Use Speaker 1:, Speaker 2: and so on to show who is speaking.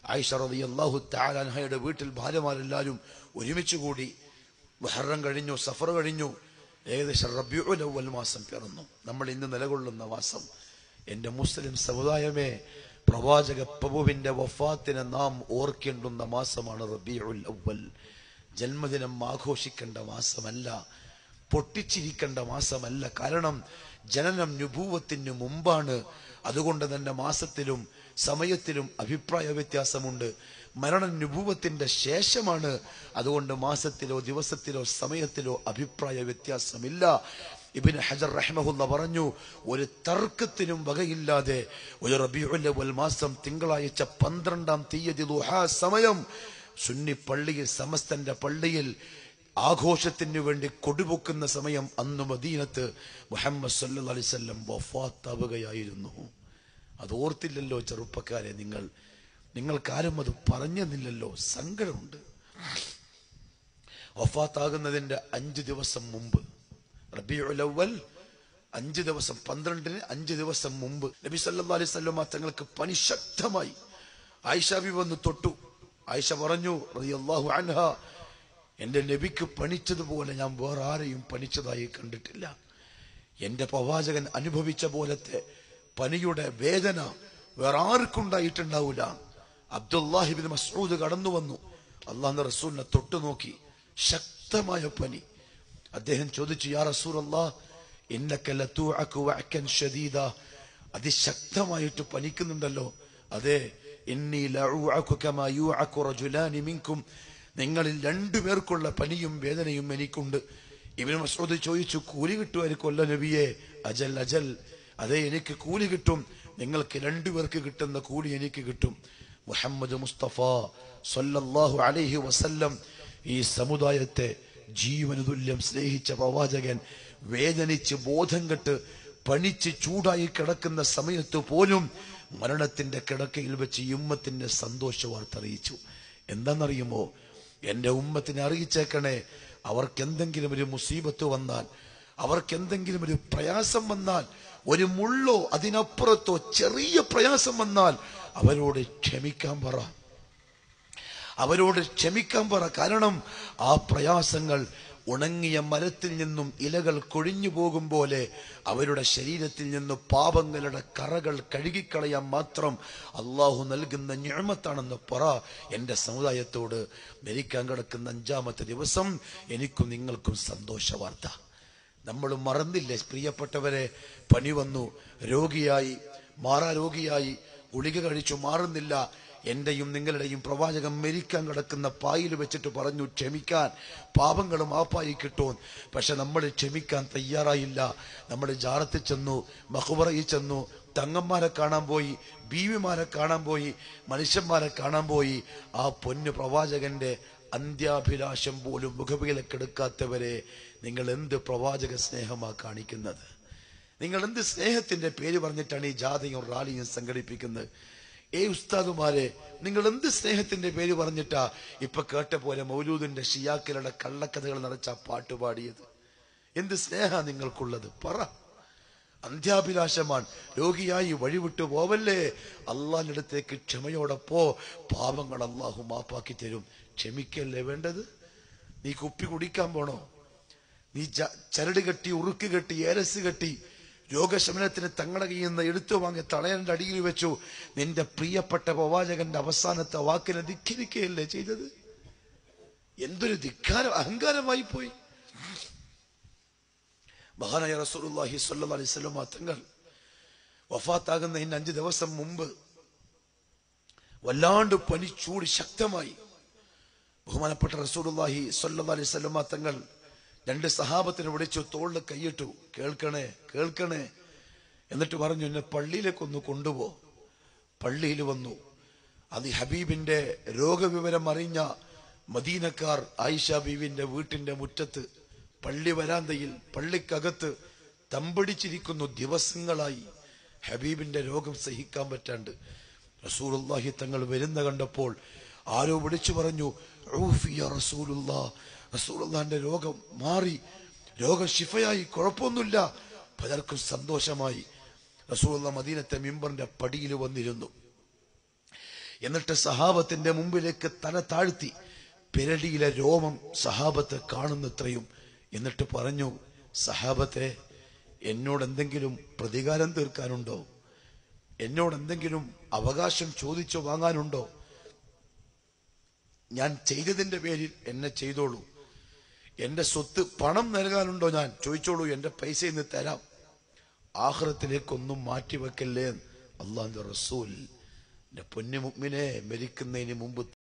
Speaker 1: ആയിഷ റളിയല്ലാഹു തആല അൻഹയുടെ വീട്ടിൽ ഭാര്യമാരെല്ലാവരും ഒരുമിച്ച് കൂടി മുഹറം കഴിഞ്ഞു സഫർ കഴിഞ്ഞു ഏകദേശം റബിയുൽ അവ്വൽ മാസം പിറന്നു നമ്മൾ ഇന്ന് നിലകൊള്ളുന്ന മാസം എൻ്റെ മുസ്ലിം സമുദായമേ പ്രവാചക പ്രഭുവിന്റെ വഫാത്തിനെ നാം ഓർക്കേണ്ടുന്ന മാസമാണ് റബിയുൽ അവ്വൽ ജന്മദിനം ആഘോഷിക്കേണ്ട മാസമല്ല പൊട്ടിച്ചിരിക്കേണ്ട മാസമല്ല കാരണം ജനനം നുഭൂവത്തിന് മുമ്പാണ് അതുകൊണ്ട് തന്നെ മാസത്തിലും സമയത്തിലും അഭിപ്രായ വ്യത്യാസമുണ്ട് മരണം നുഭൂവത്തിന്റെ ശേഷമാണ് അതുകൊണ്ട് മാസത്തിലോ ദിവസത്തിലോ സമയത്തിലോ അഭിപ്രായ വ്യത്യാസമില്ല ഇബിന് ഹജർ റഹ്മഹുല്ല പറഞ്ഞു ഒരു തർക്കത്തിനും വകയില്ലാതെ ഒരു റബിയുൽ അവ്വൽ മാസം തിങ്കളാഴ്ച പന്ത്രണ്ടാം തീയതി ദുഹാ സമയം സുന്നി പള്ളിയിൽ സമസ്തന്റെ പള്ളിയിൽ ആഘോഷത്തിന് വേണ്ടി കൊടിപൊക്കുന്ന സമയം അന്ന് മദീനത്ത് മുഹമ്മദ് സല്ലു അലിസ്വല്ലം വഫാത്താവുകയായിരുന്നു അത് ഓർത്തില്ലല്ലോ ചെറുപ്പക്കാരെ നിങ്ങൾ നിങ്ങൾക്കാരും അത് പറഞ്ഞെന്നില്ലല്ലോ സങ്കടമുണ്ട് വഫാത്താകുന്നതിന്റെ അഞ്ച് ദിവസം മുമ്പ് റബിയുൽ അവ്വൽ അഞ്ച് ദിവസം പന്ത്രണ്ടിന് അഞ്ച് ദിവസം മുമ്പ് നബി സല്ലല്ലാഹു അലൈഹി വസല്ലം തങ്ങൾക്ക് പനി ശക്തമായി ആയിഷ ബി വന്ന് തൊട്ടു ആയിഷ പറഞ്ഞു റളിയല്ലാഹു അൻഹ എന്റെ നബിക്ക് പണിച്ചതുപോലെ ഞാൻ വേറെ ആരെയും പണിച്ചതായി കണ്ടിട്ടില്ല എന്റെ പ്രവാചകൻ അനുഭവിച്ച പോലത്തെ പനിയുടെ വേദന വേറെ ആർക്കുണ്ടായിട്ടുണ്ടാവില്ല അബ്ദുല്ലാഹിബിൻ മസൂദ് കടന്നു വന്നു അള്ളാഹ് റസൂലിനെ തൊട്ടു നോക്കി ശക്തമായ പനി അദ്ദേഹം ചോദിച്ചു യാ റസൂൽ അള്ളാഹ് ഷദീദ അതിശക്തമായിട്ട് പനിക്കുന്നുണ്ടല്ലോ അതെ ഇന്നി ലഅൂഅകു കമാ യൂഅകു റജുലാനി മിൻകും നിങ്ങളിൽ രണ്ടുപേർക്കുള്ള പനിയും വേദനയും എനിക്കുണ്ട് ഇബ്നു മസ്ഊദ് ചോദിച്ചു കൂലി കിട്ടുമായിരിക്കുമല്ലോ നബിയെ അജൽ അജൽ അതെ എനിക്ക് കൂലി കിട്ടും നിങ്ങൾക്ക് രണ്ടുപേർക്ക് കിട്ടുന്ന കൂലി എനിക്ക് കിട്ടും മുഹമ്മദ് മുസ്തഫ സല്ലല്ലാഹു അലൈഹി വസല്ലം ഈ സമുദായത്തെ ജീവന് തുല്യം സ്നേഹിച്ച പ്രവാചകൻ വേദനിച്ച് ബോധം കെട്ട് പണിച്ച് ചൂടായി കിടക്കുന്ന സമയത്ത് പോലും മരണത്തിന്റെ കിടക്കയിൽ വെച്ച് ഈ ഉമ്മത്തിന്റെ സന്തോഷ വാർത്ത അറിയിച്ചു എന്താണെന്നറിയുമോ എന്റെ ഉമ്മത്തിനെ അറിയിച്ചേക്കണേ അവർക്ക് എന്തെങ്കിലും ഒരു മുസീബത്ത് വന്നാൽ അവർക്ക് എന്തെങ്കിലും ഒരു പ്രയാസം വന്നാൽ ഒരു മുള്ളോ അതിനപ്പുറത്തോ ചെറിയ പ്രയാസം വന്നാൽ അവരോട് ക്ഷമിക്കാൻ പറ അവരോട് ക്ഷമിക്കാൻ പറ കാരണം ആ പ്രയാസങ്ങൾ ഉണങ്ങിയ മരത്തിൽ നിന്നും ഇലകൾ കൊഴിഞ്ഞു പോകും പോലെ അവരുടെ ശരീരത്തിൽ നിന്ന് പാപങ്ങളുടെ കറകൾ കഴുകിക്കളയാൻ മാത്രം അള്ളാഹു നൽകുന്ന ഞഴമത്താണെന്ന് പറ എൻ്റെ സമുദായത്തോട് മരിക്കാൻ കിടക്കുന്ന അഞ്ചാമത്തെ ദിവസം എനിക്കും നിങ്ങൾക്കും സന്തോഷ വാർത്ത നമ്മൾ മറന്നില്ലേ പ്രിയപ്പെട്ടവരെ പനി വന്നു രോഗിയായി മാറാ രോഗിയായി ഗുളിക കഴിച്ചു മാറുന്നില്ല എന്റെയും നിങ്ങളുടെയും പ്രവാചകം മരിക്കാൻ കിടക്കുന്ന പായിൽ വെച്ചിട്ട് പറഞ്ഞു ക്ഷമിക്കാൻ പാപങ്ങൾ മാപ്പായി കിട്ടും പക്ഷെ നമ്മൾ ക്ഷമിക്കാൻ തയ്യാറായില്ല നമ്മൾ ജാറത്തിൽ ചെന്നു മഹുബറയിൽ ചെന്നു തങ്ങന്മാരെ കാണാൻ പോയി ബീവിമാരെ കാണാൻ പോയി മനുഷ്യന്മാരെ കാണാൻ പോയി ആ പൊന്നു പ്രവാചകന്റെ അന്ത്യാഭിലാഷം പോലും മുഖവിലക്കെടുക്കാത്തവരെ നിങ്ങൾ എന്ത് പ്രവാചക സ്നേഹമാ കാണിക്കുന്നത് നിങ്ങൾ എന്ത് സ്നേഹത്തിന്റെ പേര് പറഞ്ഞിട്ടാണ് ഈ ജാഥയും റാലിയും സംഘടിപ്പിക്കുന്നത് ഏ ഉസ്താദുമാരെ നിങ്ങൾ എന്ത് സ്നേഹത്തിന്റെ പേര് പറഞ്ഞിട്ടാ ഇപ്പൊ കേട്ട പോലെ മൗലൂദിന്റെ ഷിയാക്കളുടെ കള്ളക്കഥകൾ നിറച്ച പാട്ട് പാടിയത് എന്ത് സ്നേഹ നിങ്ങൾക്കുള്ളത് പറ അന്ത്യാഭിലാഷമാണ് രോഗിയായി വഴിവിട്ടു പോവല്ലേ അള്ളാഹിന്റെ അടുത്തേക്ക് ക്ഷമയോടെ പോ പാപങ്ങൾ അള്ളാഹു മാപ്പാക്കി തരും ക്ഷമിക്കല്ലേ വേണ്ടത് നീ കുപ്പി കുടിക്കാൻ പോണോ നീ ജ- ചരട് കെട്ടി ഉറുക്ക് കെട്ടി ഏരസ് കെട്ടി രോഗശമനത്തിന് തങ്ങളുടെ കയ്യിൽ നിന്ന് എടുത്തു വാങ്ങി തളയന്റെ അടിയിൽ വെച്ചു നിന്റെ പ്രിയപ്പെട്ട പ്രവാചകന്റെ അവസാനത്തെ വാക്കിനെ ധിക്കരിക്കുകയല്ലേ ചെയ്തത് എന്തൊരു ധിക്കാരം അഹങ്കാരമായി പോയി മഹാനായ റസൂലുള്ളാഹി സ്വല്ലല്ലാഹി അലൈഹി വസല്ലം തങ്ങൾ വഫാത്താകുന്നതിന് അഞ്ച് ദിവസം മുമ്പ് വല്ലാണ്ട് പനി ചൂട് ശക്തമായി ബഹുമാനപ്പെട്ട റസൂലുള്ളാഹി സ്വല്ലല്ലാഹി അലൈഹി വസല്ലം തങ്ങൾ രണ്ട് സഹാബത്തിനെ വിളിച്ചു തോളിൽ കൈയിട്ടു കേൾക്കണേ കേൾക്കണേ എന്നിട്ട് പറഞ്ഞു എന്നെ പള്ളിയിലേക്കൊന്ന് കൊണ്ടുപോ പള്ളിയിൽ വന്നു അത് ഹബീബിന്റെ രോഗവിവരം അറിഞ്ഞ മദീനക്കാർ ആയിഷ ബീവിന്റെ വീട്ടിന്റെ മുറ്റത്ത് പള്ളി വരാന്തയിൽ പള്ളിക്കകത്ത് തമ്പടിച്ചിരിക്കുന്നു ദിവസങ്ങളായി ഹബീബിന്റെ രോഗം സഹിക്കാൻ പറ്റാണ്ട് റസൂലുള്ളാഹി തങ്ങൾ വരുന്ന കണ്ടപ്പോൾ ആരോ വിളിച്ചു പറഞ്ഞു "ഊഫിയ റസൂലുള്ളാ റസൂലുള്ളാന്റെ രോഗം മാറി രോഗം ശിഫയായി കുഴപ്പമൊന്നുമില്ല പലർക്കും സന്തോഷമായി റസൂലുള്ള മദീനത്തെ മിമ്പറിന്റെ പടിയിൽ വന്നിരുന്നു എന്നിട്ട് സഹാബത്തിന്റെ മുമ്പിലേക്ക് തല താഴ്ത്തി പിരടിയിലെ രോമം സഹാബത്ത് കാണുന്നത്രയും എന്നിട്ട് പറഞ്ഞു സഹാബത്തെ എന്നോട് എന്തെങ്കിലും പ്രതികാരം തീർക്കാനുണ്ടോ എന്നോട് എന്തെങ്കിലും അവകാശം ചോദിച്ചോ വാങ്ങാനുണ്ടോ ഞാൻ ചെയ്തതിന്റെ പേരിൽ എന്നെ ചെയ്തോളൂ എന്റെ സ്വത്ത് പണം നൽകാനുണ്ടോ ഞാൻ ചോദിച്ചോളൂ എന്റെ പൈസ ഇന്ന് തരാം ആഹ്റത്തിലേക്കൊന്നും മാറ്റിവെക്കല്ലേ അള്ളാന്റെ റസൂൽ എന്റെ പൊന്നു മുഗ്മിനെ മരിക്കുന്നതിന് മുമ്പ്